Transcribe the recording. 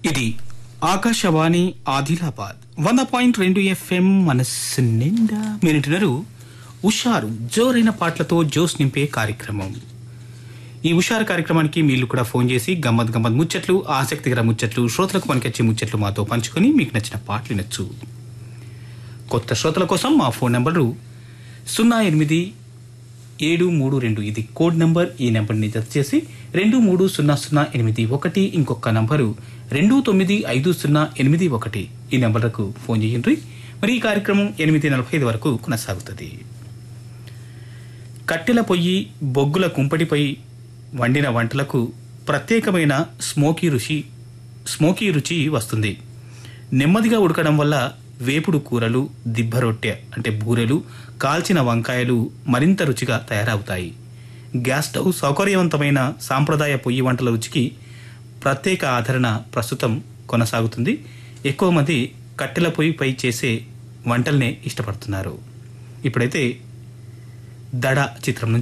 ఇది ఆకాశవాణి ఆదిలాబాద్ వంద పాయింట్ రెండు ఎఫ్ఎం మనస్సు నిండా మీరింటున్నారు ఉషారు జోరైన పాటలతో జోస్ నింపే కార్యక్రమం ఈ ఉషారు కార్యక్రమానికి మీరు కూడా ఫోన్ చేసి గమ్మత్ గమ్మత్ ముచ్చట్లు ఆసక్తికర ముచ్చట్లు శ్రోతలకు పనికొచ్చే ముచ్చట్లు మాతో పంచుకొని మీకు నచ్చిన పాటలు వినొచ్చు కొత్త శ్రోతల కోసం మా ఫోన్ నంబరు సున్నా ఎనిమిది ఏడు మూడు రెండు ఇది కోడ్ నంబర్ ఈ నెంబర్ని జత చేసి రెండు మూడు సున్నా సున్నా ఎనిమిది ఒకటి ఇంకొక నంబరు రెండు తొమ్మిది ఐదు సున్నా ఎనిమిది ఒకటి ఈ నెంబర్లకు ఫోన్ చేయండి మరి ఈ కార్యక్రమం ఎనిమిది నలభై ఐదు వరకు కొనసాగుతుంది కట్టెల పొయ్యి బొగ్గుల కుంపటిపై వండిన వంటలకు ప్రత్యేకమైన స్మోకీ రుచి స్మోకీ రుచి వస్తుంది నెమ్మదిగా ఉడకడం వల్ల వేపుడు కూరలు దిబ్బ రొట్టె అంటే బూరెలు కాల్చిన వంకాయలు మరింత రుచిగా తయారవుతాయి గ్యాస్ స్టవ్ సౌకర్యవంతమైన సాంప్రదాయ పొయ్యి వంటల రుచికి ప్రత్యేక ఆదరణ ప్రస్తుతం కొనసాగుతుంది ఎక్కువ మంది కట్టెల పొయ్యిపై చేసే వంటల్నే ఇష్టపడుతున్నారు ఇప్పుడైతే దడ చిత్రం నుంచి